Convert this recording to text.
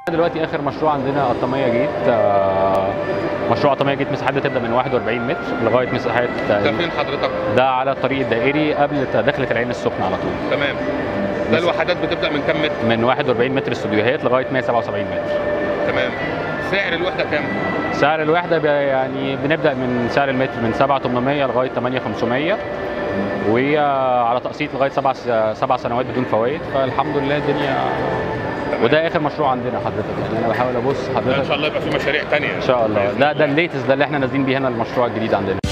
دلوقتي اخر مشروع عندنا قطاميه جيت آه، مشروع قطاميه جيت مساحات بتبدا من 41 متر لغايه مساحات ده فين حضرتك؟ ده على الطريق الدائري قبل دخله العين السخنه على طول تمام ده الوحدات بتبدا من كام متر؟ من 41 متر استوديوهات لغايه 177 متر تمام سعر الوحده كام؟ سعر الوحده بي- يعني بنبدا من سعر المتر من 7800 لغايه 8500 وعلى تقسيط لغايه سبع سبع سنوات بدون فوائد فالحمد لله الدنيا وده اخر مشروع عندنا حضرتك يعني انا بحاول ابص ان حضرتك شاء الله يبقى في مشاريع تانية ان شاء الله ده ده الليتست ده اللي احنا نازلين بيه هنا المشروع الجديد عندنا